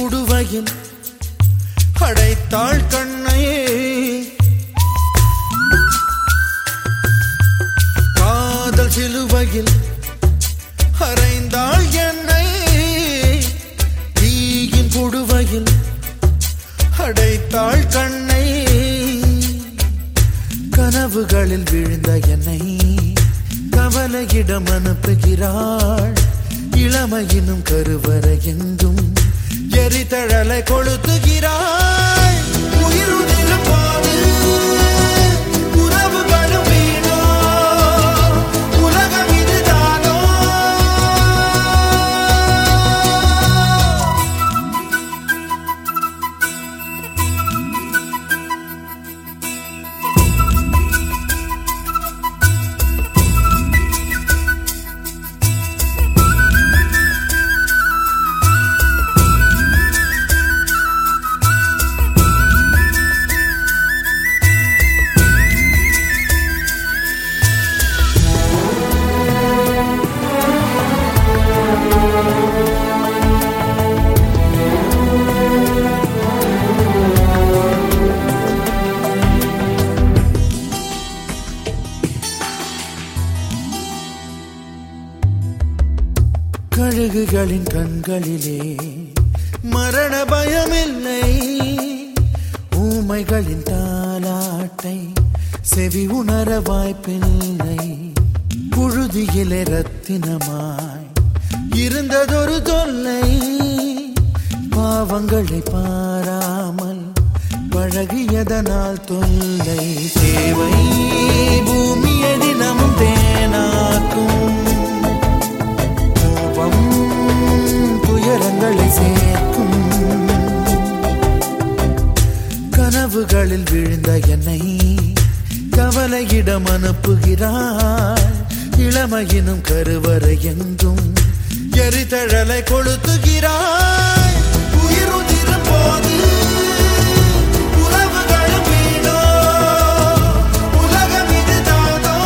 குடுவையில் அடைத்தாள் கண்ணையே காதல் சிலுவையில் அறைந்தாள் என்னை தீயின் குடுவையில் அடைத்தாள் கண்ணை கனவுகளில் விழுந்த என்னை கவலையிடம் அனுப்புகிறாள் இளமையினும் கருவறை எங்கும் எரிதழலை கொளுத்துகிறாள் உயிருதிரும் போது உறவுகளும் வீணோ உலகம் இதுதானோ கழுகுகளின் கண்களிலே மரண பயமில்லை ஊமைகளின் தாலாட்டை செவி உணர வாய்ப்பில்லை புழுதியிலே ரத்தினமாய் இருந்ததொரு தொல்லை பாவங்களை பாராமல் பழகியதனால் தொல்லை சேவை பூமியை தினமும் தேனாக்கும் கோபம் துயரங்களை சேர்க்கும் கனவுகளில் விழுந்த என்னை கவலையிடம் அனுப்புகிறாள் இளமையினும் கருவறை எங்கும் எரிதழலை கொளுத்துகிறாள் உயிருதிரும் போது உறவுகளும் வீணோ உலகம் இதுதானோ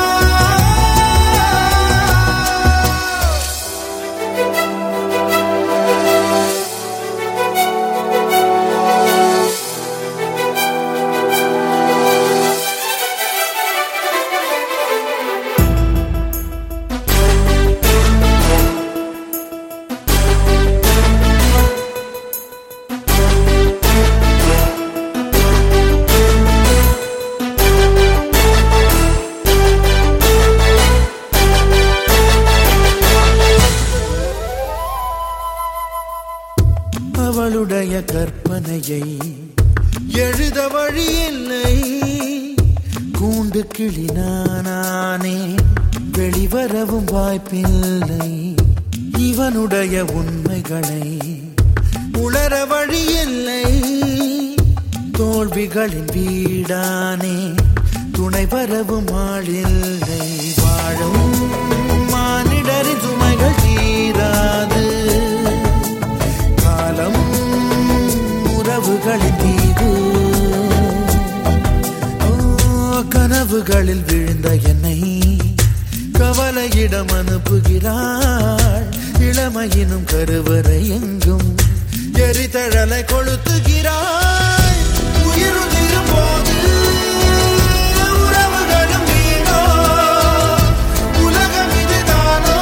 அவளுடைய கற்பனையை எழுத வழியில்லை கூண்டு கிளினானே வெளிவரவும் வாய்ப்பில்லை இவனுடைய உண்மைகளை உளர வழியில்லை தோல்விகளின் வீடானே துணை வரவும் ஆளில்லை வாழும் மானிடரின் சுமைகள் தீராது காலம் உறவுகளின் மீது ஓ, கனவுகளில் விழுந்த என்னை கவலையிடம் அனுப்புகிறாள் இளமையினும் கருவறை எங்கும் எரிதழலை கொளுத்துகிறாள் உயிருதிரும் போது உறவுகளும் வீணோ உலகம் இதுதானோ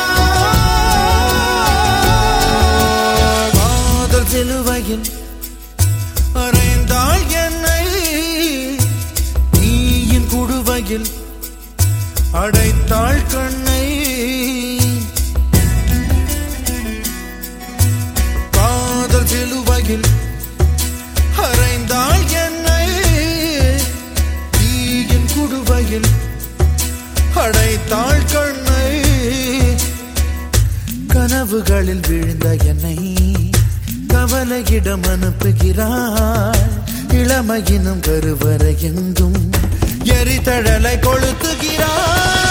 காதல் சிலுவையில் அறைந்தாள் என்னை நீயின் குடுவையில் அடைத்தாள் கண்ணை காதல் சிலுவையில் அறைந்தாள் என்னை தீயின் குடுவையில் அடைத்தாள் கண்ணை கனவுகளில் விழுந்த என்னை கவலையிடம் அனுப்புகிறாள் இளமையினும் கருவறை எங்கும் எரிதழலை கொளுத்துகிறாள்